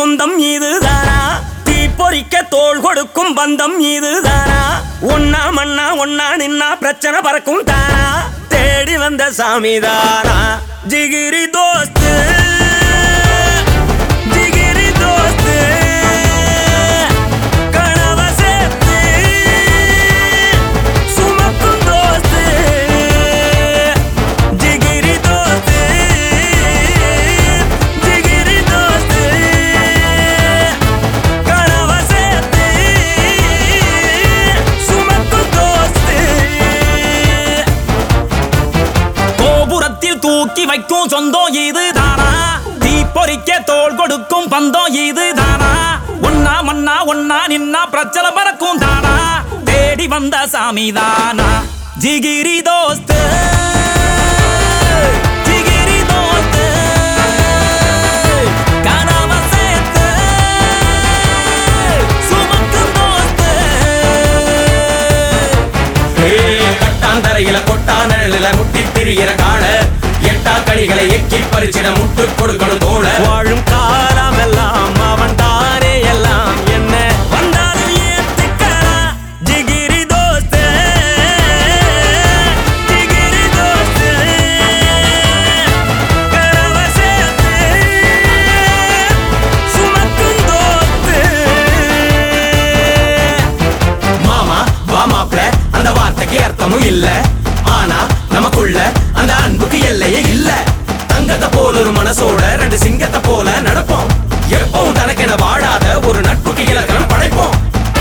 சொந்தம் இதுதானா தீ பொறிக்க தோள் கொடுக்கும் பந்தம் இதுதானா ஒன்னா மண்ணா ஒன்னா நின்னா பிரச்சனை பறக்கும் தானா தேடி வந்த சாமிதானா ஜிகிரி தோஸ்து ஜிகிரி தோஸ்து கனவ சேர்த்து சுமக்கும் தோஸ்து ஜிகிரி தோஸ்து ஜிகிரி தோஸ்து கனவ சேர்த்து சுமக்கும் தோஸ்து கோபுரத்தில் தூக்கி வைக்கும் சொந்தம் இது தானா தீ பொறிக்க தோள் கொடுக்கும் பந்தம் இது தானா ஒன்னா மண்ணா ஒன்னா நின்னா பிரச்சனை பறக்கும் தானா தேடி வந்த சாமி தானா ஜிகிரி தோஸ்து ஜிகிரி தோஸ்து கனவ சேர்த்து சுமக்கும் தோஸ்து கட்டாந்தரையில கொட்டா நிழலில முட்டி திரிகிற கால எட்டா கடிகளை எக்கி பறிச்சிட முட்டு கொடுக்கணும் தோழ வாழும் காலமெல்லாம் அவன் தானே எல்லாம் என்ன வந்தாலும் ஏத்துக்கலாம் ஜிகிரி தோஸ்து ஜிகிரி தோஸ்து கனவ சேர்த்து சுமக்கும் தோஸ்து மாமா வா மாப்ள அந்த வார்த்தைக்கு அர்த்தமும் இல்ல ஆனா நமக்குள்ள அந்த அன்புக்கு எல்லையே இல்ல தங்கத்தை போல ஒரு மனசோட ரெண்டு சிங்கத்தை போல நடப்போம் எப்பவும் தனக்கென வாழாத ஒரு நட்புக்கு இலக்கணம் படைப்போம்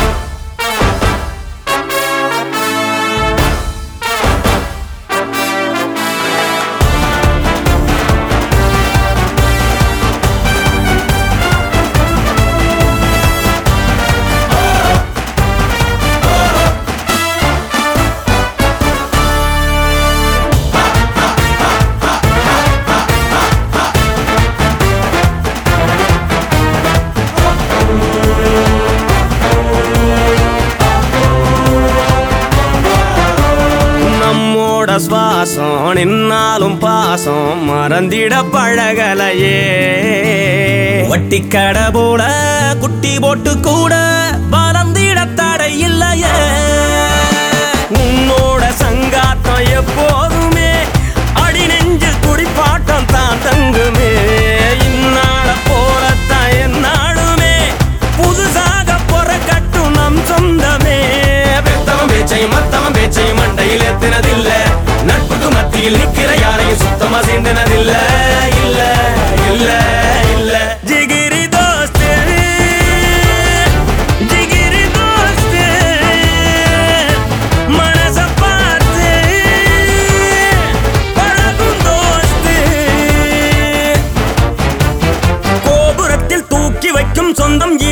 நம்மோட சுவாசம் நின்னாலும் பாசம் மறந்திட பழகலையே வட்டி கடை போல குட்டி போட்டு கூட வளர்ந்திட தடை இல்லையே உன்னோட சங்காத்தம் எப்போதுமே அடி நெஞ்சில் குடிப்பாட்டம் தான் தங்குமே இந்நாள போலத்தான் என்னாலுமே புதுசாக பொறக்கட்டும் நம் சொந்தமே பெத்தவன் பேச்சையும் மத்தவன் பேச்சையும் மண்டையில் எத்தினதில்ல நட்புக்கு மத்தியில் நிக்கிற யாரையும் சுத்தமா சேர்ந்தனதில்ல இல்ல இல்ல இல்ல ஜிகிரி தோஸ்து ஜிகிரி தோஸ்து மனச பார்த்து பழகும் தோஸ்து கோபுரத்தில் தூக்கி வைக்கும் சொந்தம்